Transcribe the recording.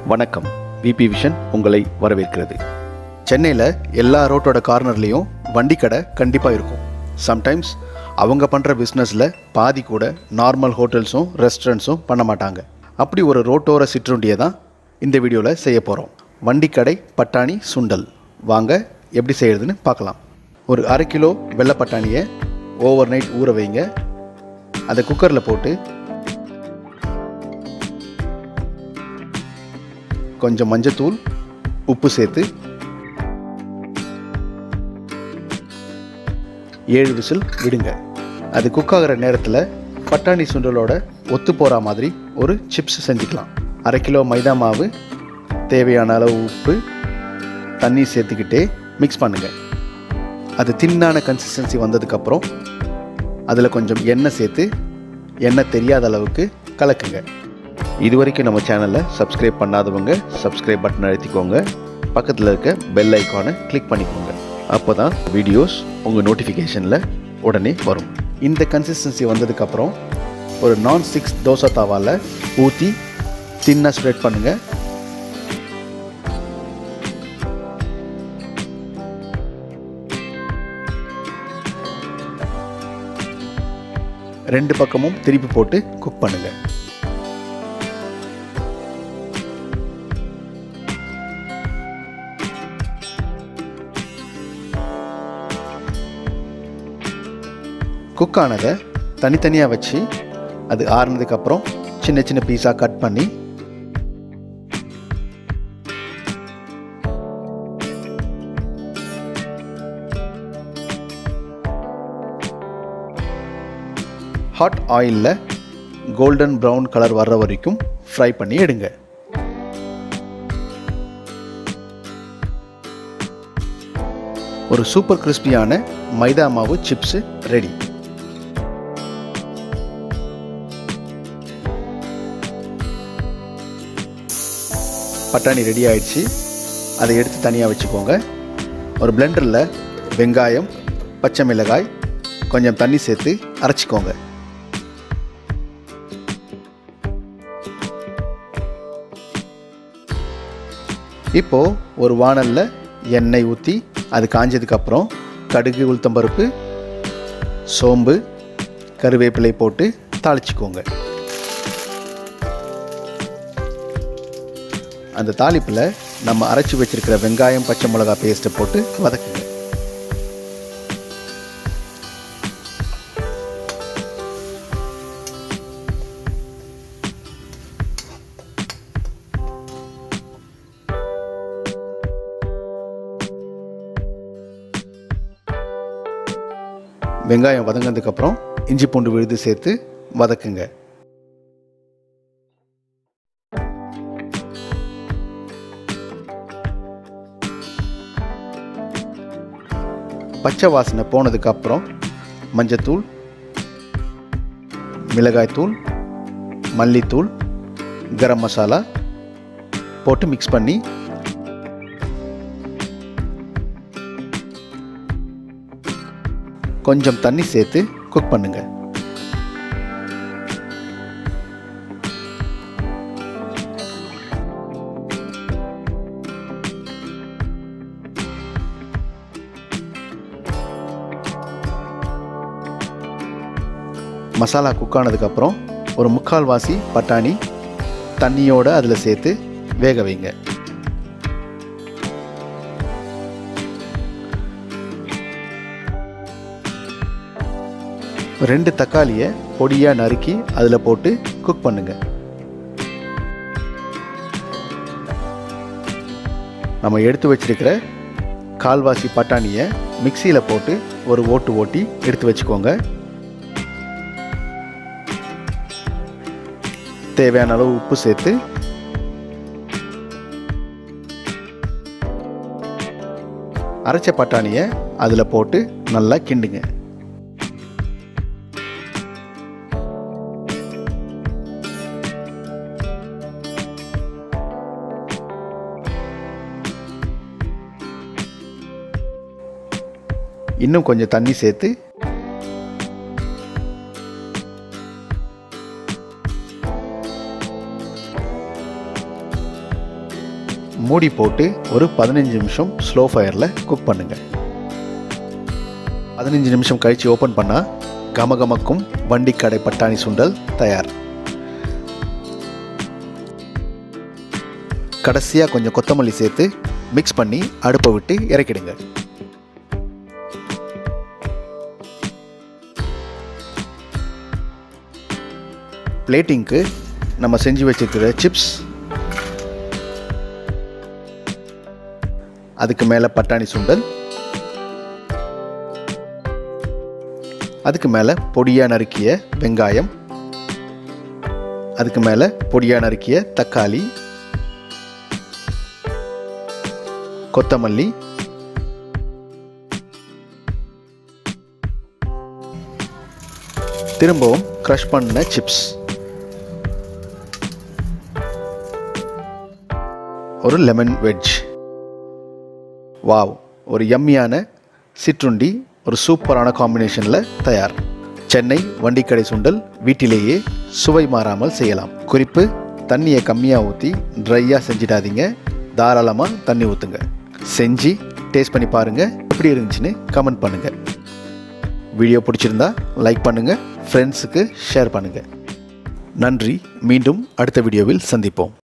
வணக்கம் VP vision உங்களை வரவேற்கிறது சென்னையில் எல்லா ரோட்டோட கார்னர்லேயும் வண்டி கடை கண்டிப்பாக இருக்கும் சம்டைம்ஸ் அவங்க பண்ணுற பிஸ்னஸில் பாதி கூட நார்மல் ஹோட்டல்ஸும் ரெஸ்டாரண்ட்ஸும் பண்ண மாட்டாங்க அப்படி ஒரு ரோட்டோர சிற்றுண்டியை தான் இந்த வீடியோவில் செய்ய போகிறோம் வண்டி கடை பட்டாணி சுண்டல் வாங்க எப்படி செய்யறதுன்னு பார்க்கலாம் ஒரு அரை கிலோ வெள்ளை பட்டாணியை ஓவர் நைட் ஊற வைங்க அதை குக்கரில் போட்டு கொஞ்சம் மஞ்சத்தூள் உப்பு சேர்த்து ஏழு விசில் விடுங்க அது குக் ஆகிற நேரத்தில் பட்டாணி சுண்டலோட ஒத்து போகிற மாதிரி ஒரு சிப்ஸ் செஞ்சுக்கலாம் அரை கிலோ மைதா மாவு தேவையான அளவு உப்பு தண்ணி சேர்த்துக்கிட்டே மிக்ஸ் பண்ணுங்கள் அது தின்னான கன்சிஸ்டன்சி வந்ததுக்கப்புறம் அதில் கொஞ்சம் எண்ணெய் சேர்த்து எண்ணெய் தெரியாத அளவுக்கு கலக்குங்க இது வரைக்கும் நம்ம சேனலை சப்ஸ்கிரைப் பண்ணாதவங்க சப்ஸ்கிரைப் பட்டன் அழுத்திக்கோங்க பக்கத்தில் இருக்க பெல் ஐக்கானை கிளிக் பண்ணிக்கோங்க அப்போ தான் வீடியோஸ் உங்கள் நோட்டிஃபிகேஷனில் உடனே வரும் இந்த கன்சிஸ்டன்சி வந்ததுக்கப்புறம் ஒரு நான் ஸ்டிக்ஸ் தோசை தாவாவில் ஊற்றி தின்னாக ஸ்ப்ரெட் பண்ணுங்கள் ரெண்டு பக்கமும் திருப்பி போட்டு குக் பண்ணுங்கள் குக் ஆனதை தனித்தனியாக வச்சு அது ஆறுனதுக்கப்புறம் சின்ன சின்ன பீஸாக கட் பண்ணி ஹாட் ஆயிலில் கோல்டன் ப்ரௌன் கலர் வர்ற வரைக்கும் ஃப்ரை பண்ணி எடுங்க ஒரு சூப்பர் கிறிஸ்பியான மைதா மாவு சிப்ஸு ரெடி பட்டாணி ரெடி ஆயிடுச்சு அதை எடுத்து தனியாக வச்சுக்கோங்க ஒரு பிளெண்டரில் வெங்காயம் பச்சை மிளகாய் கொஞ்சம் தண்ணி சேர்த்து அரைச்சிக்கோங்க இப்போது ஒரு வானலில் எண்ணெய் ஊற்றி அது காஞ்சதுக்கப்புறம் கடுகு உளுத்தம்பருப்பு சோம்பு கருவேப்பிலை போட்டு தாளிச்சிக்கோங்க அந்த தாளிப்பில் நம்ம அரைச்சி வச்சிருக்கிற வெங்காயம் பச்சை மிளகா பேஸ்ட்டை போட்டு வதக்குங்க வெங்காயம் வதங்கினதுக்கப்புறம் இஞ்சி பூண்டு விழுது சேர்த்து வதக்குங்க பச்சை வாசனை போனதுக்கப்புறம் மஞ்சத்தூள் மிளகாய்த்தூள் மல்லித்தூள் கரம் மசாலா போட்டு மிக்ஸ் பண்ணி கொஞ்சம் தண்ணி சேர்த்து குக் பண்ணுங்க மசாலா குக் ஆனதுக்கப்புறம் ஒரு முக்கால் வாசி பட்டாணி தண்ணியோடு அதில் சேர்த்து வேக வைங்க ரெண்டு தக்காளியை பொடியாக நறுக்கி அதில் போட்டு குக் பண்ணுங்க நம்ம எடுத்து வச்சிருக்கிற கால்வாசி பட்டாணியை மிக்சியில் போட்டு ஒரு ஓட்டு ஓட்டி எடுத்து வச்சுக்கோங்க தேவையான அளவு உப்பு சேர்த்து அரைச்ச பட்டாணியை அதில் போட்டு நல்லா கிண்டுங்க இன்னும் கொஞ்சம் தண்ணி சேர்த்து மூடி போட்டு ஒரு பதினஞ்சு நிமிஷம் ஸ்லோ ஃபயரில் குக் பண்ணுங்கள் பதினஞ்சு நிமிஷம் கழித்து ஓப்பன் பண்ணால் கமகமக்கும் வண்டிக்கடை பட்டாணி சுண்டல் தயார் கடைசியாக கொஞ்சம் கொத்தமல்லி சேர்த்து மிக்ஸ் பண்ணி அடுப்பை விட்டு இறக்கிடுங்க பிளேட்டிங்க்கு நம்ம செஞ்சு வச்சிருக்கிற சிப்ஸ் அதுக்கு மேலே பட்டாணி சுண்டல் அதுக்கு மேலே பொடியாக நறுக்கிய வெங்காயம் அதுக்கு மேலே பொடியாக நறுக்கிய தக்காளி கொத்தமல்லி திரும்பவும் க்ரஷ் பண்ண சிப்ஸ் ஒரு லெமன் வெஜ் வாவ் ஒரு யம்மியான சிற்றுண்டி ஒரு சூப்பரான காம்பினேஷனில் தயார் சென்னை வண்டிக்கடை சுண்டல் வீட்டிலேயே சுவை மாறாமல் செய்யலாம் குறிப்பு தண்ணியை கம்மியாக ஊற்றி ட்ரையாக செஞ்சிடாதீங்க தாராளமாக தண்ணி ஊற்றுங்க செஞ்சு டேஸ்ட் பண்ணி பாருங்கள் எப்படி இருந்துச்சுன்னு கமெண்ட் பண்ணுங்கள் வீடியோ பிடிச்சிருந்தா லைக் பண்ணுங்கள் ஃப்ரெண்ட்ஸுக்கு ஷேர் பண்ணுங்கள் நன்றி மீண்டும் அடுத்த வீடியோவில் சந்திப்போம்